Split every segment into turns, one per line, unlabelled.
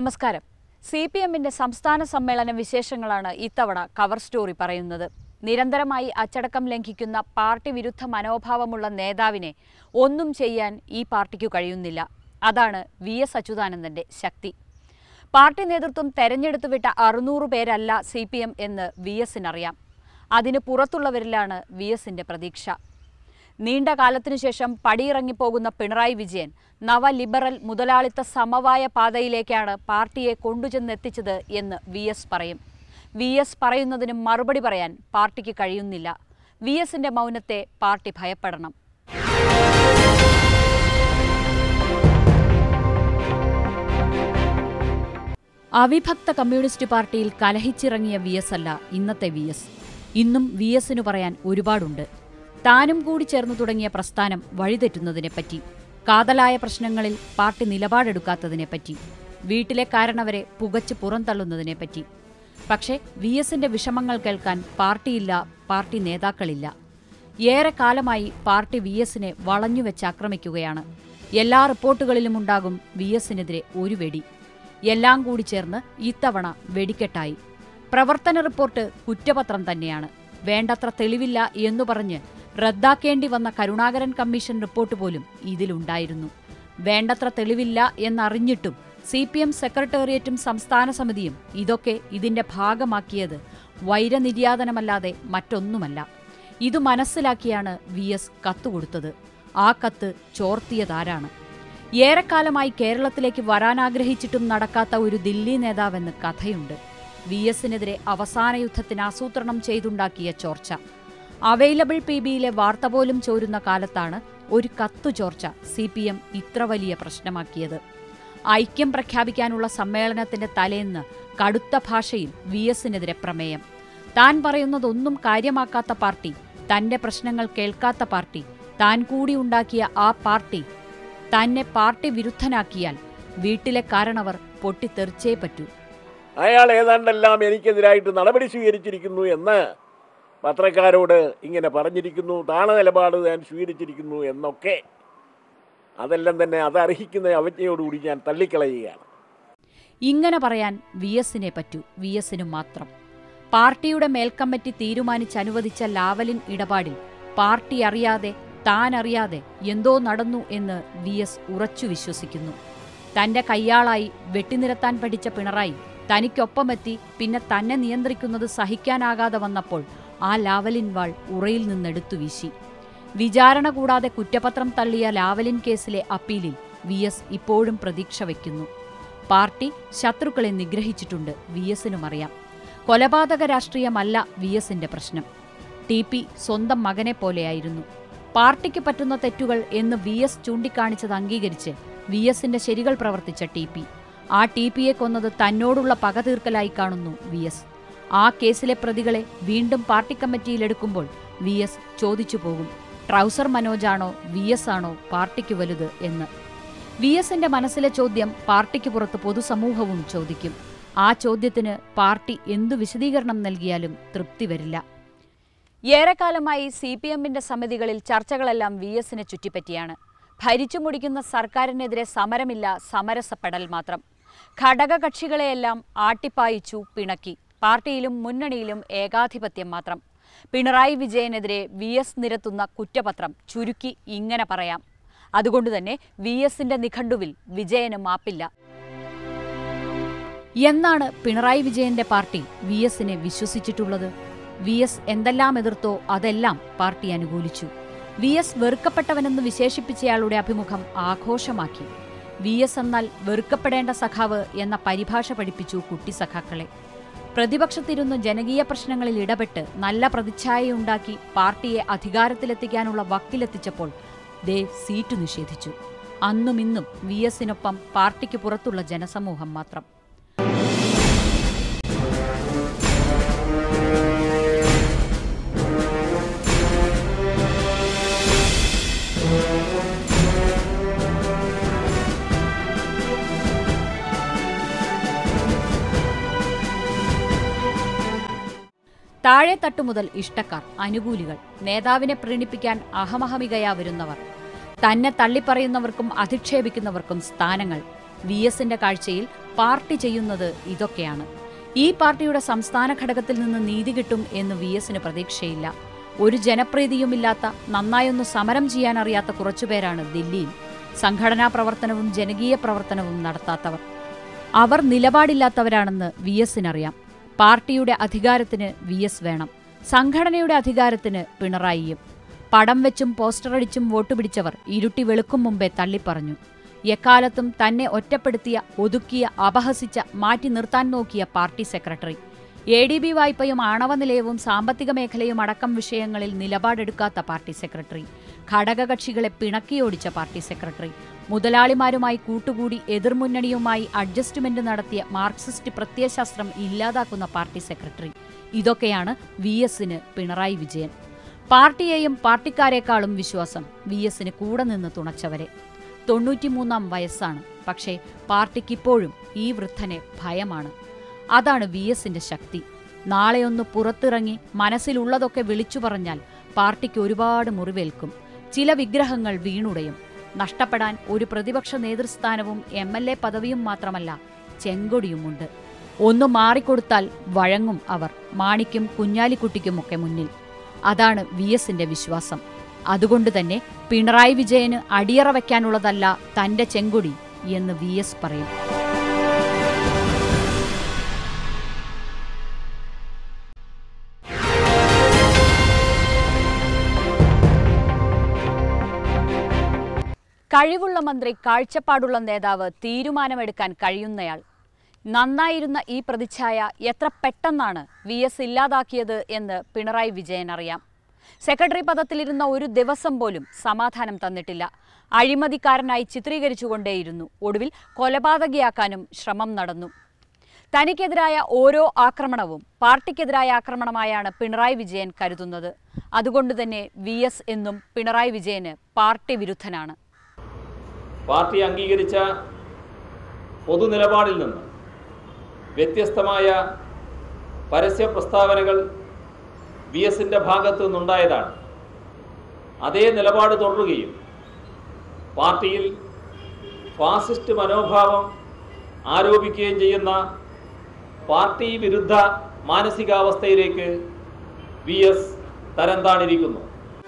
നമസ്കാരം C P എമ്മിന്റെ സംസ്ഥാന സമ്മേളന വിശേഷങ്ങളാണ് ഇത്തവണ കവർ സ്റ്റോറി പറയുന്നത് നിരന്തരമായി അച്ചടക്കം ലംഘിക്കുന്ന പാർട്ടി വിരുദ്ധ മനോഭാവമുള്ള നേതാവിനെ ഒന്നും ചെയ്യാൻ ഈ പാർട്ടിക്കു കഴിയുന്നില്ല അതാണ് വി എസ് അച്യുതാനന്ദന്റെ ശക്തി പാർട്ടി നേതൃത്വം തെരഞ്ഞെടുത്തു വിട്ട അറുന്നൂറ് പേരല്ല സി പി എം എന്ന് വി എസിനറിയാം അതിന് പുറത്തുള്ളവരിലാണ് വി എസിന്റെ പ്രതീക്ഷ നീണ്ട കാലത്തിനു ശേഷം പടിയിറങ്ങിപ്പോകുന്ന പിണറായി വിജയൻ നവ ലിബറൽ മുതലാളിത്ത സമവായ പാതയിലേക്കാണ് പാർട്ടിയെ കൊണ്ടുചെന്നെത്തിച്ചത് എന്ന് വി എസ് പറയും വി എസ് പറയുന്നതിന് മറുപടി പറയാൻ പാർട്ടിക്ക് കഴിയുന്നില്ല വി എസിന്റെ മൗനത്തെ പാർട്ടി ഭയപ്പെടണം അവിഭക്ത കമ്മ്യൂണിസ്റ്റ് പാർട്ടിയിൽ കലഹിച്ചിറങ്ങിയ വി എസ് അല്ല ഇന്നത്തെ വി എസ് ഇന്നും വി എസിനു പറയാൻ ഒരുപാടുണ്ട് താനും കൂടി ചേർന്നു തുടങ്ങിയ പ്രസ്ഥാനം വഴിതെറ്റുന്നതിനെപ്പറ്റി കാതലായ പ്രശ്നങ്ങളിൽ പാർട്ടി നിലപാടെടുക്കാത്തതിനെപ്പറ്റി വീട്ടിലെ കാരണവരെ പുകച്ച് പുറന്തള്ളുന്നതിനെപ്പറ്റി പക്ഷേ വി എസിന്റെ വിഷമങ്ങൾ കേൾക്കാൻ പാർട്ടിയില്ല പാർട്ടി നേതാക്കളില്ല ഏറെ കാലമായി പാർട്ടി വി എസിനെ വളഞ്ഞുവെച്ച് ആക്രമിക്കുകയാണ് എല്ലാ റിപ്പോർട്ടുകളിലും ഉണ്ടാകും വി എസിനെതിരെ ഒരു വെടി എല്ലാം കൂടി ചേർന്ന് ഇത്തവണ വെടിക്കെട്ടായി പ്രവർത്തന റിപ്പോർട്ട് കുറ്റപത്രം തന്നെയാണ് വേണ്ടത്ര തെളിവില്ല എന്നു പറഞ്ഞ് റദ്ദാക്കേണ്ടി വന്ന കരുണാകരൻ കമ്മീഷൻ റിപ്പോർട്ട് പോലും ഇതിലുണ്ടായിരുന്നു വേണ്ടത്ര തെളിവില്ല എന്നറിഞ്ഞിട്ടും സി പി എം സെക്രട്ടേറിയറ്റും സംസ്ഥാന സമിതിയും ഇതൊക്കെ ഇതിന്റെ ഭാഗമാക്കിയത് വൈരനിര്യാതനമല്ലാതെ മറ്റൊന്നുമല്ല ഇത് മനസ്സിലാക്കിയാണ് വി എസ് കത്തുകൊടുത്തത് ആ കത്ത് ചോർത്തിയതാരാണ് ഏറെക്കാലമായി കേരളത്തിലേക്ക് വരാനാഗ്രഹിച്ചിട്ടും നടക്കാത്ത ഒരു ദില്ലി നേതാവെന്ന് കഥയുണ്ട് വി എസിനെതിരെ അവസാന യുദ്ധത്തിന് ആസൂത്രണം ചെയ്തുണ്ടാക്കിയ ചോർച്ച അവൈലബിൾ പി ബിയിലെ വാർത്ത പോലും ചോരുന്ന കാലത്താണ് ഒരു കത്തു ചോർച്ച സി പി എം ഇത്ര വലിയ പ്രശ്നമാക്കിയത് ഐക്യം പ്രഖ്യാപിക്കാനുള്ള സമ്മേളനത്തിന്റെ തലേന്ന് കടുത്ത ഭാഷയിൽ വി എസിനെതിരെ പ്രമേയം താൻ പറയുന്നതൊന്നും കാര്യമാക്കാത്ത പാർട്ടി തന്റെ പ്രശ്നങ്ങൾ കേൾക്കാത്ത പാർട്ടി താൻ കൂടി ഉണ്ടാക്കിയ ആ പാർട്ടി തന്നെ പാർട്ടി വിരുദ്ധനാക്കിയാൽ വീട്ടിലെ കാരണവർ പൊട്ടിത്തെറിച്ചേ പറ്റൂ
അയാൾ ഏതാണ്ടെല്ലാം എനിക്കെതിരായിട്ട് നടപടി സ്വീകരിച്ചിരിക്കുന്നു എന്ന് പത്രക്കാരോട് ഇങ്ങനെ പറഞ്ഞിരിക്കുന്നു താണ നിലപാട് ഞാൻ സ്വീകരിച്ചിരിക്കുന്നു എന്നൊക്കെ അതെല്ലാം തന്നെ അത് അർഹിക്കുന്ന അവജ്ഞയോടുകൂടി ഞാൻ തള്ളിക്കളയുകയാണ്
ഇങ്ങനെ പറയാൻ വി എസിനെ പറ്റൂ വി എസിനു മാത്രം പാർട്ടിയുടെ മേൽക്കമ്മിറ്റി തീരുമാനിച്ചനുവദിച്ച ലാവലിൻ ഇടപാടിൽ പാർട്ടി അറിയാതെ താൻ അറിയാതെ എന്തോ നടന്നു എന്ന് വി എസ് ഉറച്ചു വിശ്വസിക്കുന്നു തന്റെ കയ്യാളായി വെട്ടിനിരത്താൻ പഠിച്ച പിണറായി തനിക്കൊപ്പമെത്തി പിന്നെ തന്നെ നിയന്ത്രിക്കുന്നത് സഹിക്കാനാകാതെ വന്നപ്പോൾ ആ ലാവലിൻ വാൾ ഉറയിൽ നിന്നെടുത്തു വീശി വിചാരണ കൂടാതെ കുറ്റപത്രം തള്ളിയ ലാവലിൻ കേസിലെ അപ്പീലിൽ വി എസ് ഇപ്പോഴും പ്രതീക്ഷ വയ്ക്കുന്നു പാർട്ടി ശത്രുക്കളെ നിഗ്രഹിച്ചിട്ടുണ്ട് വി എസിനും അറിയാം കൊലപാതക രാഷ്ട്രീയമല്ല വി എസിന്റെ പ്രശ്നം ടി പി സ്വന്തം മകനെ പോലെയായിരുന്നു പാർട്ടിക്ക് പറ്റുന്ന തെറ്റുകൾ എന്ന് വി എസ് ചൂണ്ടിക്കാണിച്ചത് അംഗീകരിച്ച് വി എസിന്റെ ശരികൾ പ്രവർത്തിച്ച ടി പി ആ ടി പിയെ കൊന്നത് തന്നോടുള്ള പക തീർക്കലായി കാണുന്നു വി എസ് ആ കേസിലെ പ്രതികളെ വീണ്ടും പാർട്ടി കമ്മിറ്റിയിലെടുക്കുമ്പോൾ വി എസ് ചോദിച്ചു പോകും ട്രൗസർ മനോജാണോ വി എസ് ആണോ പാർട്ടിക്ക് വലുത് എന്ന് വി എസിന്റെ മനസ്സിലെ ചോദ്യം പാർട്ടിക്ക് പുറത്ത് പൊതുസമൂഹവും ചോദിക്കും ആ ചോദ്യത്തിന് പാർട്ടി എന്തു വിശദീകരണം നൽകിയാലും തൃപ്തി വരില്ല ഏറെക്കാലമായി സി പി എമ്മിന്റെ സമിതികളിൽ ചർച്ചകളെല്ലാം വി എസിനെ ചുറ്റിപ്പറ്റിയാണ് ഭരിച്ചു മുടിക്കുന്ന സർക്കാരിനെതിരെ സമരമില്ല സമരസപ്പെടൽ മാത്രം ഘടകകക്ഷികളെയെല്ലാം ആട്ടിപ്പായിച്ചു പിണക്കി പാർട്ടിയിലും മുന്നണിയിലും ഏകാധിപത്യം മാത്രം പിണറായി വിജയനെതിരെ വി എസ് നിരത്തുന്ന കുറ്റപത്രം ചുരുക്കി ഇങ്ങനെ പറയാം അതുകൊണ്ടുതന്നെ വി എസിന്റെ നിഘണ്ടുവിൽ വിജയന് മാപ്പില്ല എന്നാണ് പിണറായി വിജയന്റെ പാർട്ടി വി എസിനെ വിശ്വസിച്ചിട്ടുള്ളത് വി എസ് എന്തെല്ലാം എതിർത്തോ അതെല്ലാം പാർട്ടി അനുകൂലിച്ചു വി എസ് വെറുക്കപ്പെട്ടവനെന്ന് വിശേഷിപ്പിച്ചയാളുടെ അഭിമുഖം ആഘോഷമാക്കി വി എസ് എന്നാൽ വെറുക്കപ്പെടേണ്ട സഖാവ് എന്ന പരിഭാഷ പഠിപ്പിച്ചു കുട്ടി സഖാക്കളെ പ്രതിപക്ഷത്തിരുന്ന് ജനകീയ പ്രശ്നങ്ങളിൽ ഇടപെട്ട് നല്ല പ്രതിച്ഛായയുണ്ടാക്കി പാർട്ടിയെ അധികാരത്തിലെത്തിക്കാനുള്ള വക്കിലെത്തിച്ചപ്പോൾ ദേ സീറ്റ് നിഷേധിച്ചു അന്നും ഇന്നും വി എസിനൊപ്പം പാർട്ടിക്ക് പുറത്തുള്ള ജനസമൂഹം മാത്രം താഴെ തട്ടു മുതൽ ഇഷ്ടക്കാർ അനുകൂലികൾ നേതാവിനെ പ്രീണിപ്പിക്കാൻ അഹമഹമികയാ വരുന്നവർ തന്നെ തള്ളിപ്പറയുന്നവർക്കും അധിക്ഷേപിക്കുന്നവർക്കും സ്ഥാനങ്ങൾ വി എസിന്റെ കാഴ്ചയിൽ പാർട്ടി ചെയ്യുന്നത് ഇതൊക്കെയാണ് ഈ പാർട്ടിയുടെ സംസ്ഥാന ഘടകത്തിൽ നിന്ന് നീതി കിട്ടും എന്ന് വി എസിന് പ്രതീക്ഷയില്ല ഒരു ജനപ്രീതിയുമില്ലാത്ത നന്നായൊന്ന് സമരം ചെയ്യാൻ അറിയാത്ത കുറച്ചുപേരാണ് ദില്ലിയിൽ സംഘടനാ പ്രവർത്തനവും ജനകീയ പ്രവർത്തനവും നടത്താത്തവർ അവർ നിലപാടില്ലാത്തവരാണെന്ന് വി എസിനറിയാം പാർട്ടിയുടെ അധികാരത്തിന് വി എസ് വേണം സംഘടനയുടെ അധികാരത്തിന് പിണറായിയും പടം വെച്ചും പോസ്റ്ററടിച്ചും വോട്ട് പിടിച്ചവർ ഇരുട്ടി വെളുക്കും മുമ്പേ തള്ളിപ്പറഞ്ഞു എക്കാലത്തും തന്നെ ഒറ്റപ്പെടുത്തിയ ഒതുക്കിയ അപഹസിച്ച മാറ്റി നിർത്താൻ നോക്കിയ party secretary A D B വായ്പയും ആണവ നിലയവും സാമ്പത്തിക മേഖലയും അടക്കം വിഷയങ്ങളിൽ നിലപാടെടുക്കാത്ത പാർട്ടി സെക്രട്ടറി ഘടകകക്ഷികളെ പിണക്കിയോടിച്ച പാർട്ടി സെക്രട്ടറി മുതലാളിമാരുമായി കൂട്ടുകൂടി എതിർമുന്നണിയുമായി അഡ്ജസ്റ്റ്മെന്റ് നടത്തിയ മാർക്സിസ്റ്റ് പ്രത്യയശാസ്ത്രം ഇല്ലാതാക്കുന്ന പാർട്ടി സെക്രട്ടറി ഇതൊക്കെയാണ് വി എസിന് പിണറായി വിജയൻ പാർട്ടിയെയും പാർട്ടിക്കാരെക്കാളും വിശ്വാസം വി എസിന് കൂടെ നിന്ന് തുണച്ചവരെ തൊണ്ണൂറ്റിമൂന്നാം വയസ്സാണ് പക്ഷേ പാർട്ടിക്കിപ്പോഴും ഈ വൃദ്ധനെ ഭയമാണ് അതാണ് വി എസിന്റെ ശക്തി നാളെയൊന്ന് പുറത്തിറങ്ങി മനസ്സിലുള്ളതൊക്കെ വിളിച്ചു പറഞ്ഞാൽ പാർട്ടിക്ക് ഒരുപാട് മുറിവേൽക്കും ചില വിഗ്രഹങ്ങൾ വീണുടയും നഷ്ടപ്പെടാൻ ഒരു പ്രതിപക്ഷ നേതൃസ്ഥാനവും എം എൽ എ പദവിയും മാത്രമല്ല ചെങ്കൊടിയുമുണ്ട് ഒന്ന് മാറിക്കൊടുത്താൽ വഴങ്ങും അവർ മാണിക്കും കുഞ്ഞാലിക്കുട്ടിക്കുമൊക്കെ മുന്നിൽ അതാണ് വി എസിന്റെ വിശ്വാസം അതുകൊണ്ട് തന്നെ പിണറായി വിജയന് അടിയറ വയ്ക്കാനുള്ളതല്ല തന്റെ ചെങ്കൊടി എന്ന് വി എസ് പറയും കഴിവുള്ള മന്ത്രി കാഴ്ചപ്പാടുള്ള നേതാവ് തീരുമാനമെടുക്കാൻ കഴിയുന്നയാൾ നന്നായിരുന്ന ഈ പ്രതിച്ഛായ എത്ര പെട്ടെന്നാണ് വി എസ് ഇല്ലാതാക്കിയത് എന്ന് പിണറായി വിജയൻ അറിയാം സെക്രട്ടറി പദത്തിലിരുന്ന ഒരു ദിവസം പോലും സമാധാനം തന്നിട്ടില്ല അഴിമതിക്കാരനായി ചിത്രീകരിച്ചുകൊണ്ടേയിരുന്നു ഒടുവിൽ കൊലപാതകയാക്കാനും ശ്രമം നടന്നു തനിക്കെതിരായ ഓരോ ആക്രമണവും പാർട്ടിക്കെതിരായ ആക്രമണമായാണ് പിണറായി വിജയൻ കരുതുന്നത് അതുകൊണ്ട് തന്നെ വി എസ് എന്നും പിണറായി വിജയന് പാർട്ടി വിരുദ്ധനാണ്
പാർട്ടി അംഗീകരിച്ച പൊതുനിലപാടിൽ നിന്ന് വ്യത്യസ്തമായ പരസ്യ പ്രസ്താവനകൾ വി എസിൻ്റെ ഭാഗത്തു നിന്നുണ്ടായതാണ് അതേ നിലപാട് തുടരുകയും പാർട്ടിയിൽ ഫാസിസ്റ്റ് മനോഭാവം ആരോപിക്കുകയും ചെയ്യുന്ന പാർട്ടി വിരുദ്ധ മാനസികാവസ്ഥയിലേക്ക് വി എസ് തരംതാണിരിക്കുന്നു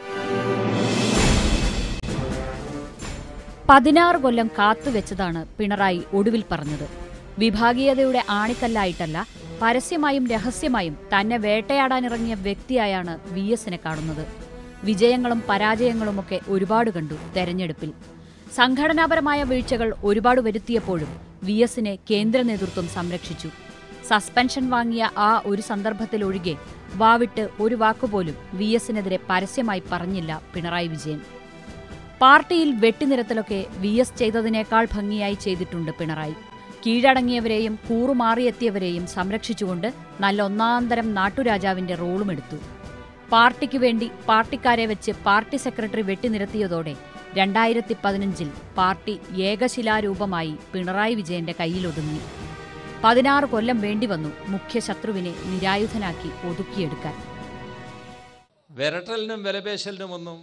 പതിനാറ് കൊല്ലം കാത്തുവെച്ചതാണ് പിണറായി ഒടുവിൽ പറഞ്ഞത് വിഭാഗീയതയുടെ ആണിക്കല്ലായിട്ടല്ല പരസ്യമായും രഹസ്യമായും തന്നെ വേട്ടയാടാനിറങ്ങിയ വ്യക്തിയായാണ് വി എസിനെ കാണുന്നത് വിജയങ്ങളും പരാജയങ്ങളുമൊക്കെ ഒരുപാട് കണ്ടു തെരഞ്ഞെടുപ്പിൽ സംഘടനാപരമായ വീഴ്ചകൾ ഒരുപാട് വരുത്തിയപ്പോഴും വി എസിനെ കേന്ദ്ര നേതൃത്വം സംരക്ഷിച്ചു സസ്പെൻഷൻ വാങ്ങിയ ആ ഒരു സന്ദർഭത്തിലൊഴികെ വാവിട്ട് ഒരു വാക്കുപോലും വി എസിനെതിരെ പരസ്യമായി പറഞ്ഞില്ല പിണറായി വിജയൻ പാർട്ടിയിൽ വെട്ടിനിരത്തലൊക്കെ വി എസ് ചെയ്തതിനേക്കാൾ ഭംഗിയായി ചെയ്തിട്ടുണ്ട് പിണറായി കീഴടങ്ങിയവരെയും കൂറുമാറിയെത്തിയവരെയും സംരക്ഷിച്ചുകൊണ്ട് നല്ല ഒന്നാന്തരം നാട്ടുരാജാവിന്റെ റോളും എടുത്തു പാർട്ടിക്ക് വേണ്ടി പാർട്ടിക്കാരെ വെച്ച് പാർട്ടി സെക്രട്ടറി വെട്ടിനിരത്തിയതോടെ രണ്ടായിരത്തി പതിനഞ്ചിൽ പാർട്ടി ഏകശിലാരൂപമായി പിണറായി വിജയന്റെ കയ്യിലൊതുങ്ങി പതിനാറ് കൊല്ലം വേണ്ടിവന്നു മുഖ്യ ശത്രുവിനെ നിരായുധനാക്കി ഒതുക്കിയെടുക്കാൻ
വിരട്ടലിനും വിലപേശലിനുമൊന്നും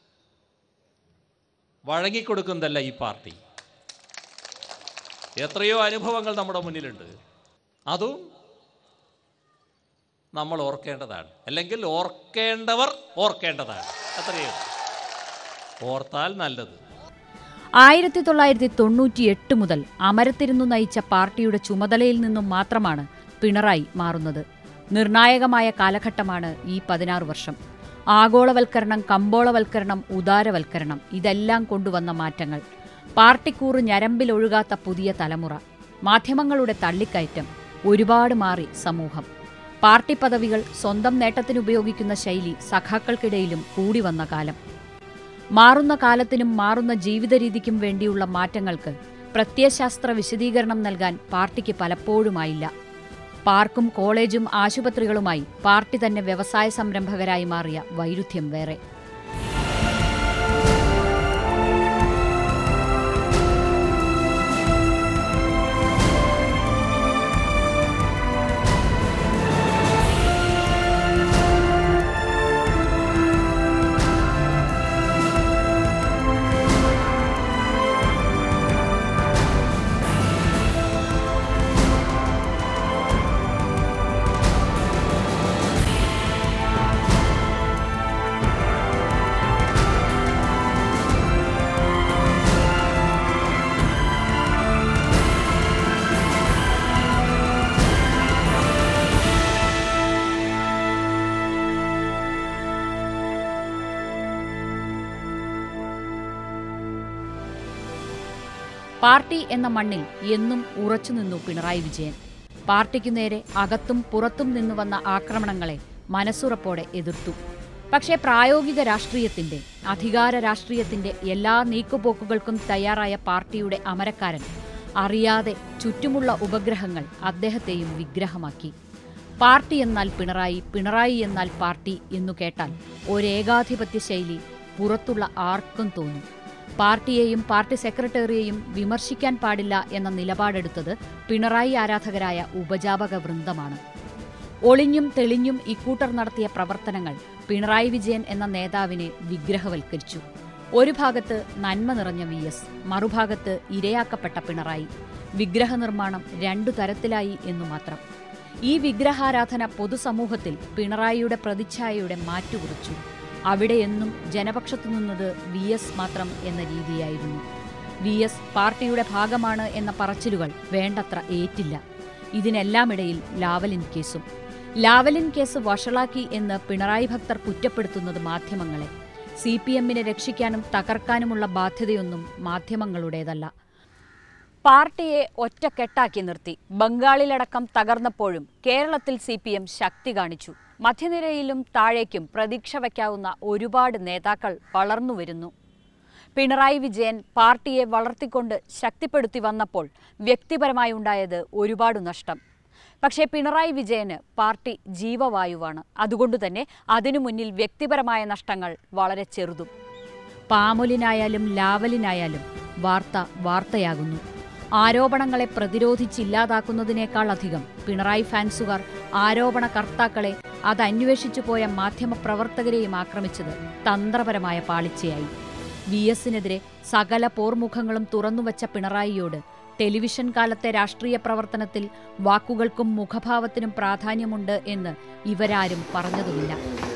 വഴങ്ങിക്കൊടുക്കുന്നതല്ല ഈ പാർട്ടി എത്രയോ അനുഭവങ്ങൾ നമ്മുടെ മുന്നിലുണ്ട് അതും നമ്മൾ ഓർക്കേണ്ടതാണ് അല്ലെങ്കിൽ ഓർക്കേണ്ടവർ ഓർക്കേണ്ടതാണ് അത്രയേ ഉള്ളൂ. ഓർത്താൽ നല്ലത്
ആയിരത്തി തൊള്ളായിരത്തി തൊണ്ണൂറ്റി എട്ട് മുതൽ അമരത്തിരുന്നു നയിച്ച പാർട്ടിയുടെ ചുമതലയിൽ നിന്നും മാത്രമാണ് പിണറായി മാറുന്നത് നിർണായകമായ കാലഘട്ടമാണ് ഈ പതിനാറ് വർഷം ആഗോളവൽക്കരണം കമ്പോളവൽക്കരണം ഉദാരവൽക്കരണം ഇതെല്ലാം കൊണ്ടുവന്ന മാറ്റങ്ങൾ പാർട്ടിക്കൂറ് ഞരമ്പിലൊഴുകാത്ത പുതിയ തലമുറ മാധ്യമങ്ങളുടെ തള്ളിക്കയറ്റം ഒരുപാട് മാറി സമൂഹം പാർട്ടി പദവികൾ സ്വന്തം നേട്ടത്തിനുപയോഗിക്കുന്ന ശൈലി സഖാക്കൾക്കിടയിലും കൂടി വന്ന കാലം മാറുന്ന കാലത്തിനും മാറുന്ന ജീവിത രീതിക്കും വേണ്ടിയുള്ള മാറ്റങ്ങൾക്ക് പ്രത്യയശാസ്ത്ര വിശദീകരണം നൽകാൻ പാർട്ടിക്ക് പലപ്പോഴുമായില്ല പാർക്കും കോളേജും ആശുപത്രികളുമായി പാർട്ടി തന്നെ വ്യവസായ സംരംഭകരായി മാറിയ വൈരുദ്ധ്യം വേറെ പാർട്ടി എന്ന മണ്ണിൽ എന്നും ഉറച്ചുനിന്നു പിണറായി വിജയൻ പാർട്ടിക്കു നേരെ അകത്തും പുറത്തും നിന്നു വന്ന ആക്രമണങ്ങളെ മനസ്സുറപ്പോടെ എതിർത്തു പക്ഷേ പ്രായോഗിക രാഷ്ട്രീയത്തിന്റെ അധികാര രാഷ്ട്രീയത്തിന്റെ എല്ലാ നീക്കുപോക്കുകൾക്കും തയ്യാറായ പാർട്ടിയുടെ അമരക്കാരൻ അറിയാതെ ചുറ്റുമുള്ള ഉപഗ്രഹങ്ങൾ അദ്ദേഹത്തെയും വിഗ്രഹമാക്കി പാർട്ടി എന്നാൽ പിണറായി പിണറായി എന്നാൽ പാർട്ടി എന്നു കേട്ടാൽ ഒരേകാധിപത്യ ശൈലി പുറത്തുള്ള ആർക്കും തോന്നും പാർട്ടിയെയും പാർട്ടി സെക്രട്ടറിയെയും വിമർശിക്കാൻ പാടില്ല എന്ന നിലപാടെടുത്തത് പിണറായി ആരാധകരായ ഉപജാപക വൃന്ദമാണ് ഒളിഞ്ഞും തെളിഞ്ഞും ഇക്കൂട്ടർ നടത്തിയ പ്രവർത്തനങ്ങൾ പിണറായി വിജയൻ എന്ന നേതാവിനെ വിഗ്രഹവൽക്കരിച്ചു ഒരു ഭാഗത്ത് നന്മ നിറഞ്ഞ വി എസ് മറുഭാഗത്ത് ഇരയാക്കപ്പെട്ട പിണറായി വിഗ്രഹ നിർമ്മാണം രണ്ടു തരത്തിലായി എന്നു മാത്രം ഈ വിഗ്രഹാരാധന പൊതുസമൂഹത്തിൽ പിണറായിയുടെ പ്രതിച്ഛായയുടെ മാറ്റുകുറിച്ചു അവിടെ എന്നും ജനപക്ഷത്തു നിന്നത് വി എസ് മാത്രം എന്ന രീതിയായിരുന്നു വി എസ് പാർട്ടിയുടെ ഭാഗമാണ് എന്ന പറച്ചിലുകൾ വേണ്ടത്ര ഏറ്റില്ല ഇതിനെല്ലാമിടയിൽ ലാവലിൻ കേസും ലാവലിൻ കേസ് വഷളാക്കി എന്ന് പിണറായി ഭക്തർ കുറ്റപ്പെടുത്തുന്നത് മാധ്യമങ്ങളെ സി പി എമ്മിനെ രക്ഷിക്കാനും തകർക്കാനുമുള്ള ബാധ്യതയൊന്നും മാധ്യമങ്ങളുടേതല്ല പാർട്ടിയെ ഒറ്റക്കെട്ടാക്കി നിർത്തി ബംഗാളിലടക്കം തകർന്നപ്പോഴും കേരളത്തിൽ സി പി എം ശക്തി കാണിച്ചു മധ്യനിരയിലും താഴേക്കും പ്രതീക്ഷ വയ്ക്കാവുന്ന ഒരുപാട് നേതാക്കൾ വളർന്നുവരുന്നു പിണറായി വിജയൻ പാർട്ടിയെ വളർത്തിക്കൊണ്ട് ശക്തിപ്പെടുത്തി വന്നപ്പോൾ വ്യക്തിപരമായി ഉണ്ടായത് ഒരുപാട് നഷ്ടം പക്ഷേ പിണറായി വിജയന് പാർട്ടി ജീവവായുവാണ് അതുകൊണ്ടുതന്നെ അതിനു മുന്നിൽ വ്യക്തിപരമായ നഷ്ടങ്ങൾ വളരെ ചെറുതും പാമുലിനായാലും ലാവലിനായാലും വാർത്ത വാർത്തയാകുന്നു ആരോപണങ്ങളെ പ്രതിരോധിച്ചില്ലാതാക്കുന്നതിനേക്കാൾ അധികം പിണറായി ഫാൻസുകാർ ആരോപണകർത്താക്കളെ അത് അന്വേഷിച്ചു പോയ മാധ്യമപ്രവർത്തകരെയും ആക്രമിച്ചത് തന്ത്രപരമായ പാളിച്ചയായി വി എസിനെതിരെ സകല പോർമുഖങ്ങളും തുറന്നുവച്ച പിണറായിയോട് ടെലിവിഷൻ കാലത്തെ രാഷ്ട്രീയ പ്രവർത്തനത്തിൽ വാക്കുകൾക്കും മുഖഭാവത്തിനും പ്രാധാന്യമുണ്ട് എന്ന് ഇവരാരും പറഞ്ഞതുമില്ല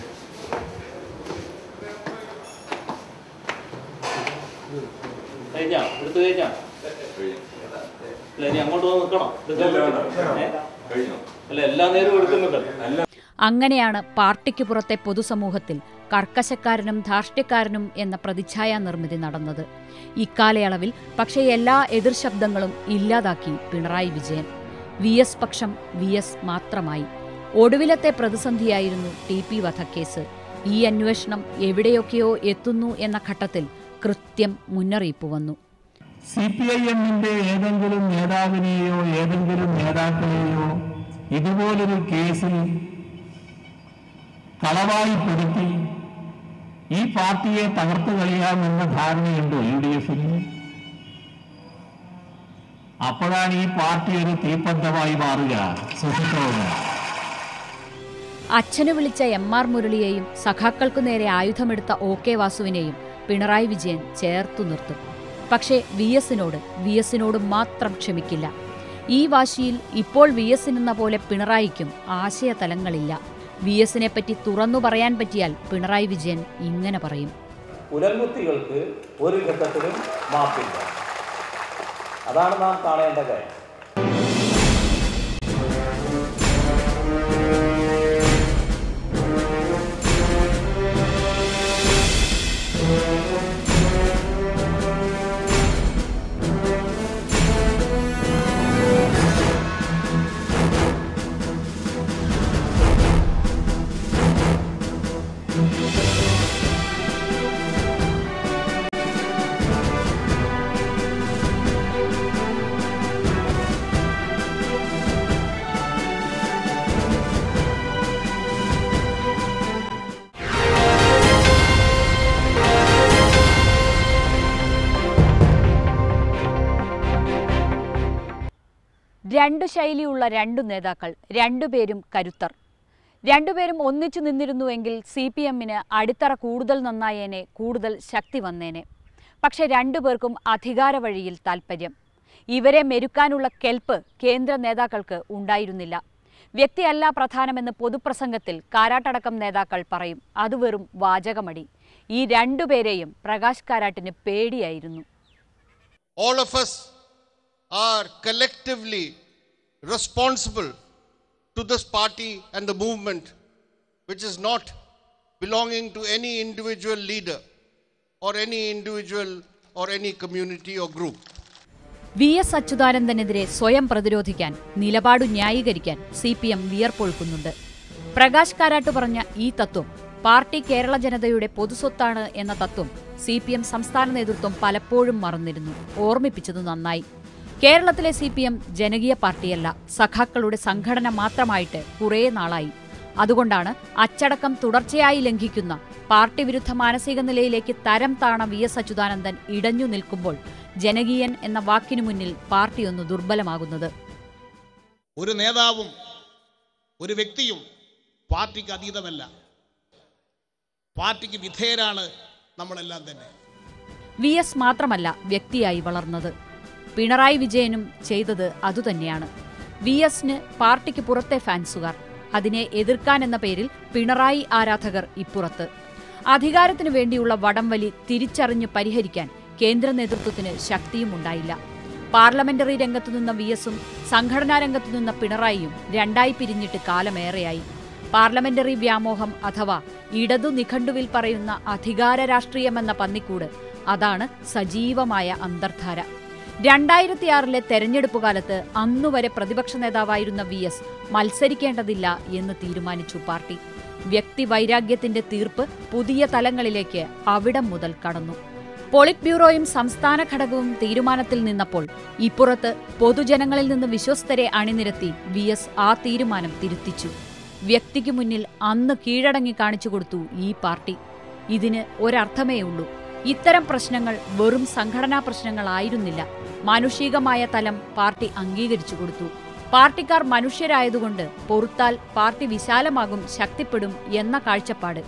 കഴിഞ്ഞാ എടുത്തു കഴിഞ്ഞാ അല്ല ഇനി അങ്ങോട്ട് വന്ന് നിൽക്കണം എടുക്കാൻ ഏ? അല്ല എല്ലാ നേരവും എടുക്കുന്നുണ്ടല്ലോ
അങ്ങനെയാണ് പാർട്ടിക്ക് പുറത്തെ പൊതുസമൂഹത്തിൽ കർക്കശക്കാരനും ധാർഷ്ട്യക്കാരനും എന്ന പ്രതിച്ഛായ നിർമ്മിതി നടന്നത് ഇക്കാലയളവിൽ പക്ഷേ എല്ലാ എതിർശബ്ദങ്ങളും ഇല്ലാതാക്കി പിണറായി വിജയൻ വി എസ് പക്ഷം വി എസ് മാത്രമായി ഒടുവിലത്തെ പ്രതിസന്ധിയായിരുന്നു ടി പി വധക്കേസ് ഈ അന്വേഷണം എവിടെയൊക്കെയോ എത്തുന്നു എന്ന ഘട്ടത്തിൽ കൃത്യം മുന്നറിയിപ്പ് വന്നു
സി പി ഐ എമ്മിന്റെ ഏതെങ്കിലും നേതാവിനെയോ ഏതെങ്കിലും നേതാക്കളെയോ ഇതുപോലൊരു കേസിൽ കളവായിപ്പെടുത്തി ഈ പാർട്ടിയെ തകർത്തു കളയാമെന്ന ധാരണയുണ്ടോ യു ഡി എഫിന് അപ്പോഴാണ് ഈ പാർട്ടി ഒരു തീപ്പന്തമായി മാറുക സുഹൃത്തോട്
അച്ഛന് വിളിച്ച എം ആർ മുരളിയെയും സഖാക്കൾക്കു നേരെ ആയുധമെടുത്ത ഒ കെ വാസുവിനെയും പിണറായി വിജയൻ ചേർത്തു നിർത്തും പക്ഷേ വി എസിനോട് വി എസിനോട് മാത്രം ക്ഷമിക്കില്ല ഈ വാശിയിൽ ഇപ്പോൾ വി എസിനെന്ന പോലെ പിണറായിക്കും ആശയതലങ്ങളില്ല വി എസിനെ പറ്റി തുറന്നു പറയാൻ പറ്റിയാൽ പിണറായി വിജയൻ ഇങ്ങനെ പറയും
പുലൽകുത്തികൾക്ക് ഒരു ഘട്ടത്തിലും മാപ്പില്ല അതാണ് നാം കാണേണ്ട കാര്യം
രണ്ടു ശൈലിയുള്ള രണ്ടു നേതാക്കൾ രണ്ടുപേരും കരുത്തർ രണ്ടുപേരും ഒന്നിച്ചു നിന്നിരുന്നുവെങ്കിൽ സി പി എമ്മിന് അടിത്തറ കൂടുതൽ നന്നായേനെ കൂടുതൽ ശക്തി വന്നേനെ പക്ഷെ രണ്ടുപേർക്കും അധികാര വഴിയിൽ താൽപ്പര്യം ഇവരെ മെരുക്കാനുള്ള കെൽപ്പ് കേന്ദ്ര നേതാക്കൾക്ക് ഉണ്ടായിരുന്നില്ല വ്യക്തിയല്ല പ്രധാനമെന്ന് പൊതുപ്രസംഗത്തിൽ കാരാട്ടടക്കം നേതാക്കൾ പറയും അത് വെറും വാചകമടി ഈ രണ്ടുപേരെയും പ്രകാശ് കാരാട്ടിന് പേടിയായിരുന്നു
all of us are collectively responsible to this party and the movement, which is not belonging to any individual leader or any individual or any community or group.
V S അച്യുതാനന്ദനെതിരെ സ്വയം പ്രതിരോധിക്കാൻ നിലപാടു ന്യായീകരിക്കാൻ സി പി എം വിയർപ്പൊഴുക്കുന്നുണ്ട് പ്രകാശ് കാരാട്ട് പറഞ്ഞ ഈ തത്വം party Kerala ജനതയുടെ പൊതുസ്വത്താണ് എന്ന തത്വം സി പി എം സംസ്ഥാന നേതൃത്വം പലപ്പോഴും മറന്നിരുന്നു ഓർമ്മിപ്പിച്ചത് നന്നായി കേരളത്തിലെ സി പി എം ജനകീയ പാർട്ടിയല്ല സഖാക്കളുടെ സംഘടന മാത്രമായിട്ട് കുറേ നാളായി അതുകൊണ്ടാണ് അച്ചടക്കം തുടർച്ചയായി ലംഘിക്കുന്ന പാർട്ടി വിരുദ്ധ മാനസിക നിലയിലേക്ക് തരം താണ വി എസ് അച്യുതാനന്ദൻ ഇടഞ്ഞു നിൽക്കുമ്പോൾ ജനകീയൻ എന്ന വാക്കിനു മുന്നിൽ പാർട്ടി ഒന്ന് ദുർബലമാകുന്നത്
ഒരു നേതാവും ഒരു വ്യക്തിയും പാർട്ടിക്ക് അതീതമല്ല പാർട്ടിക്ക് വിധേയരാണ് നമ്മളെല്ലാം തന്നെ
വി എസ് മാത്രമല്ല വ്യക്തിയായി വളർന്നത് പിണറായി വിജയനും ചെയ്തത് അതുതന്നെയാണ് വി എസിന് പാർട്ടിക്ക് പുറത്തെ ഫാൻസുകാർ അതിനെ എതിർക്കാൻ എന്ന പേരിൽ പിണറായി ആരാധകർ ഇപ്പുറത്ത് അധികാരത്തിനു വേണ്ടിയുള്ള വടംവലി തിരിച്ചറിഞ്ഞ് പരിഹരിക്കാൻ കേന്ദ്ര നേതൃത്വത്തിന് ശക്തിയും ഉണ്ടായില്ല പാർലമെന്ററി രംഗത്തു നിന്ന വി എസും സംഘടനാ രംഗത്തു നിന്ന പിണറായിയും രണ്ടായി പിരിഞ്ഞിട്ട് കാലമേറെയായി പാർലമെന്ററി വ്യാമോഹം അഥവാ ഇടതു നിഘണ്ടുവിൽ പറയുന്ന അധികാര രാഷ്ട്രീയമെന്ന പന്നിക്കൂട് അതാണ് സജീവമായ അന്തർധാര രണ്ടായിരത്തിയാറിലെ തെരഞ്ഞെടുപ്പ് കാലത്ത് അന്നുവരെ പ്രതിപക്ഷ നേതാവായിരുന്ന വി എസ് മത്സരിക്കേണ്ടതില്ല എന്ന് തീരുമാനിച്ചു പാർട്ടി വ്യക്തി വൈരാഗ്യത്തിന്റെ തീർപ്പ് പുതിയ തലങ്ങളിലേക്ക് അവിടം മുതൽ കടന്നു പോളിറ്റ് ബ്യൂറോയും സംസ്ഥാന ഘടകവും തീരുമാനത്തിൽ നിന്നപ്പോൾ ഇപ്പുറത്ത് പൊതുജനങ്ങളിൽ നിന്ന് വിശ്വസ്തരെ അണിനിരത്തി വി എസ് ആ തീരുമാനം തിരുത്തിച്ചു വ്യക്തിക്ക് മുന്നിൽ അന്ന് കീഴടങ്ങി കാണിച്ചു കൊടുത്തു ഈ പാർട്ടി ഇതിന് ഒരർത്ഥമേ ഉള്ളൂ ഇത്തരം പ്രശ്നങ്ങൾ വെറും സംഘടനാ പ്രശ്നങ്ങളായിരുന്നില്ല മാനുഷികമായ തലം പാർട്ടി അംഗീകരിച്ചു കൊടുത്തു പാർട്ടിക്കാർ മനുഷ്യരായതുകൊണ്ട് പൊറുത്താൽ പാർട്ടി വിശാലമാകും ശക്തിപ്പെടും എന്ന കാഴ്ചപ്പാട്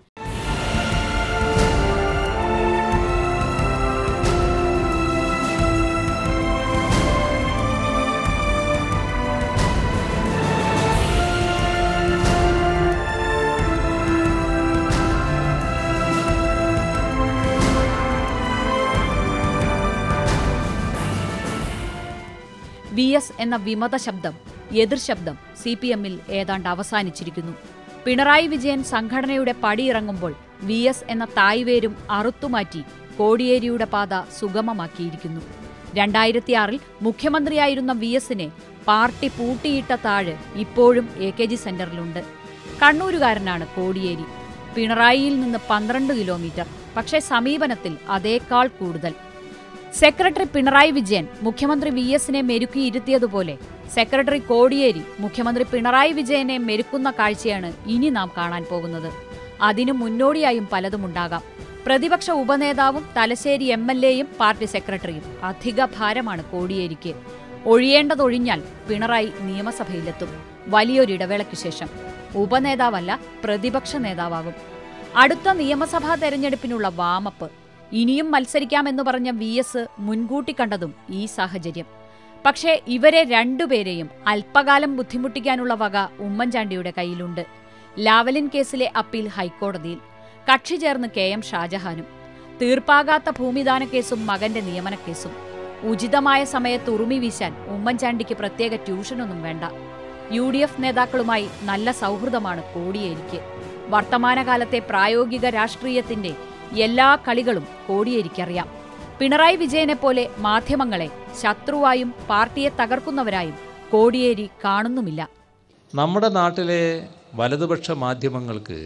വി എസ് എന്ന വിമത ശബ്ദം എതിർ ശബ്ദം സി പി എമ്മിൽ ഏതാണ്ട് അവസാനിച്ചിരിക്കുന്നു പിണറായി വിജയൻ സംഘടനയുടെ പടിയിറങ്ങുമ്പോൾ വി എസ് എന്ന തായ്വേരും അറുത്തുമാറ്റി കോടിയേരിയുടെ പാത സുഗമമാക്കിയിരിക്കുന്നു രണ്ടായിരത്തിയാറിൽ മുഖ്യമന്ത്രിയായിരുന്ന വി എസിനെ പാർട്ടി പൂട്ടിയിട്ട താഴ് ഇപ്പോഴും എ കെ ജി സെന്ററിലുണ്ട് കണ്ണൂരുകാരനാണ് കോടിയേരി പിണറായിയിൽ നിന്ന് പന്ത്രണ്ട് കിലോമീറ്റർ പക്ഷേ സമീപനത്തിൽ അതേക്കാൾ കൂടുതൽ സെക്രട്ടറി പിണറായി വിജയൻ മുഖ്യമന്ത്രി വി എസിനെ മെരുക്കിയിരുത്തിയതുപോലെ സെക്രട്ടറി കോടിയേരി മുഖ്യമന്ത്രി പിണറായി വിജയനെ മെരുക്കുന്ന കാഴ്ചയാണ് ഇനി നാം കാണാൻ പോകുന്നത് അതിനു മുന്നോടിയായും പലതുമുണ്ടാകാം പ്രതിപക്ഷ ഉപനേതാവും തലശ്ശേരി എം എൽ എയും പാർട്ടി സെക്രട്ടറിയും അധിക ഭാരമാണ് കോടിയേരിക്ക് ഒഴിയേണ്ടതൊഴിഞ്ഞാൽ പിണറായി നിയമസഭയിലെത്തും വലിയൊരിടവേളയ്ക്കു ശേഷം ഉപനേതാവല്ല പ്രതിപക്ഷ നേതാവാകും അടുത്ത നിയമസഭാ തെരഞ്ഞെടുപ്പിനുള്ള വാമപ്പ് ഇനിയും മത്സരിക്കാമെന്ന് പറഞ്ഞ വി എസ് മുൻകൂട്ടി കണ്ടതും ഈ സാഹചര്യം പക്ഷേ ഇവരെ രണ്ടുപേരെയും അല്പകാലം ബുദ്ധിമുട്ടിക്കാനുള്ള വക ഉമ്മൻചാണ്ടിയുടെ കയ്യിലുണ്ട് ലാവലിൻ കേസിലെ അപ്പീൽ ഹൈക്കോടതിയിൽ കക്ഷി ചേർന്ന് കെ എം ഷാജഹാനും തീർപ്പാകാത്ത ഭൂമിദാന കേസും മകന്റെ നിയമന കേസും ഉചിതമായ സമയത്ത് ഉറുമി വീശാൻ ഉമ്മൻചാണ്ടിക്ക് പ്രത്യേക ട്യൂഷനൊന്നും വേണ്ട യു ഡി എഫ് നേതാക്കളുമായി നല്ല സൗഹൃദമാണ് കോടിയേരിക്ക് വർത്തമാനകാലത്തെ പ്രായോഗിക രാഷ്ട്രീയത്തിന്റെ എല്ലാ കളികളും കോടിയേരിക്കറിയാം പിണറായി വിജയനെപ്പോലെ മാധ്യമങ്ങളെ ശത്രുവായും പാർട്ടിയെ തകർക്കുന്നവരായും കോടിയേരി കാണുന്നുമില്ല
നമ്മുടെ നാട്ടിലെ വലതുപക്ഷ മാധ്യമങ്ങൾക്ക്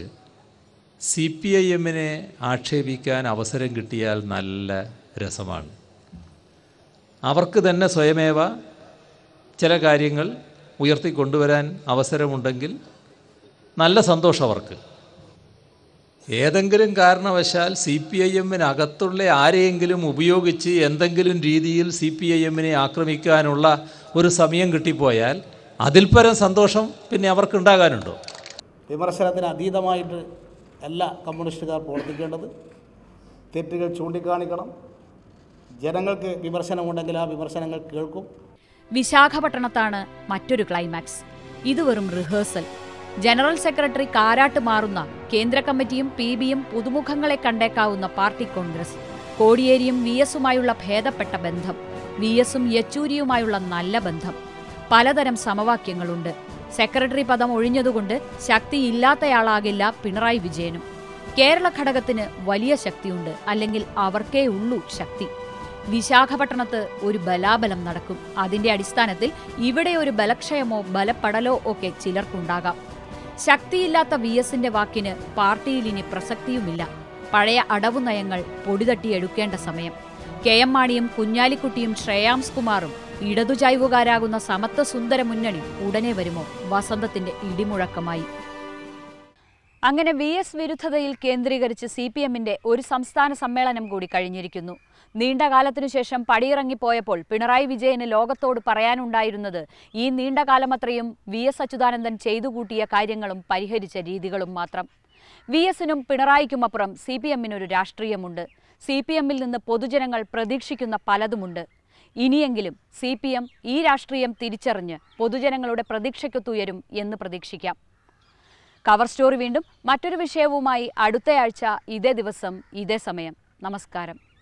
സി പി ഐ എമ്മിനെ ആക്ഷേപിക്കാൻ അവസരം കിട്ടിയാൽ നല്ല രസമാണ് അവർക്ക് തന്നെ സ്വയമേവ ചില കാര്യങ്ങൾ ഉയർത്തിക്കൊണ്ടുവരാൻ അവസരമുണ്ടെങ്കിൽ നല്ല സന്തോഷം അവർക്ക് ഏതെങ്കിലും കാരണവശാൽ സി പി ഐ എമ്മിനകത്തുള്ള ആരെയെങ്കിലും ഉപയോഗിച്ച് എന്തെങ്കിലും രീതിയിൽ സി പി ഐ എമ്മിനെ ആക്രമിക്കാനുള്ള ഒരു സമയം കിട്ടിപ്പോയാൽ അതിൽ പരം സന്തോഷം പിന്നെ അവർക്കുണ്ടാകാനുണ്ടോ
വിമർശനത്തിന് അതീതമായിട്ട് അല്ല കമ്മ്യൂണിസ്റ്റുകാർ പ്രവർത്തിക്കേണ്ടത് തെറ്റുകൾ ചൂണ്ടിക്കാണിക്കണം ജനങ്ങൾക്ക് വിമർശനമുണ്ടെങ്കിൽ ആ വിമർശനങ്ങൾ കേൾക്കും
വിശാഖപട്ടണത്താണ് മറ്റൊരു ക്ലൈമാക്സ് ഇത് വെറും റിഹേഴ്സൽ ജനറൽ സെക്രട്ടറി കാരാട്ട് മാറുന്ന കേന്ദ്ര കമ്മിറ്റിയും പി ബിയും പുതുമുഖങ്ങളെ കണ്ടേക്കാവുന്ന പാർട്ടി കോൺഗ്രസ് കോടിയേരിയും വി എസുമായുള്ള ഭേദപ്പെട്ട ബന്ധം വി എസും യെച്ചൂരിയുമായുള്ള നല്ല ബന്ധം പലതരം സമവാക്യങ്ങളുണ്ട് സെക്രട്ടറി പദം ഒഴിഞ്ഞതുകൊണ്ട് ശക്തിയില്ലാത്തയാളാകില്ല പിണറായി വിജയനും കേരള ഘടകത്തിന് വലിയ ശക്തിയുണ്ട് അല്ലെങ്കിൽ അവർക്കേ ഉള്ളൂ ശക്തി വിശാഖപട്ടണത്ത് ഒരു ബലാബലം നടക്കും അതിന്റെ അടിസ്ഥാനത്തിൽ ഇവിടെ ഒരു ബലക്ഷയമോ ബലപ്പടലോ ഒക്കെ ചിലർക്കുണ്ടാകാം ശക്തിയില്ലാത്ത വി എസിന്റെ വാക്കിന് പാർട്ടിയിൽ ഇനി പ്രസക്തിയുമില്ല പഴയ അടവു നയങ്ങൾ പൊടിതട്ടിയെടുക്കേണ്ട സമയം കെ എം മാണിയും കുഞ്ഞാലിക്കുട്ടിയും ശ്രേയാംസ് കുമാറും ഇടതുചായ്വുകാരാകുന്ന സമത്വ സുന്ദര മുന്നണി ഉടനെ വരുമോ വസന്തത്തിന്റെ ഇടിമുഴക്കമായി അങ്ങനെ വി എസ് വിരുദ്ധതയിൽ കേന്ദ്രീകരിച്ച് സി പി എമ്മിന്റെ ഒരു സംസ്ഥാന സമ്മേളനം കൂടി കഴിഞ്ഞിരിക്കുന്നു നീണ്ട കാലത്തിനു ശേഷം പടിയിറങ്ങിപ്പോയപ്പോൾ പിണറായി വിജയന് ലോകത്തോട് പറയാനുണ്ടായിരുന്നത് ഈ നീണ്ട കാലമത്രയും വി എസ് അച്യുതാനന്ദൻ ചെയ്തു കൂട്ടിയ കാര്യങ്ങളും പരിഹരിച്ച രീതികളും മാത്രം വി എസിനും പിണറായിക്കുമപ്പുറം സി പി എമ്മിനൊരു രാഷ്ട്രീയമുണ്ട് സി പി എമ്മിൽ നിന്ന് പൊതുജനങ്ങൾ പ്രതീക്ഷിക്കുന്ന പലതുമുണ്ട് ഇനിയെങ്കിലും സി പി എം ഈ രാഷ്ട്രീയം തിരിച്ചറിഞ്ഞ് പൊതുജനങ്ങളുടെ പ്രതീക്ഷയ്ക്കൊത്തുയരും എന്ന് പ്രതീക്ഷിക്കാം കവർ സ്റ്റോറി വീണ്ടും മറ്റൊരു വിഷയവുമായി അടുത്തയാഴ്ച ഇതേ ദിവസം ഇതേ സമയം നമസ്കാരം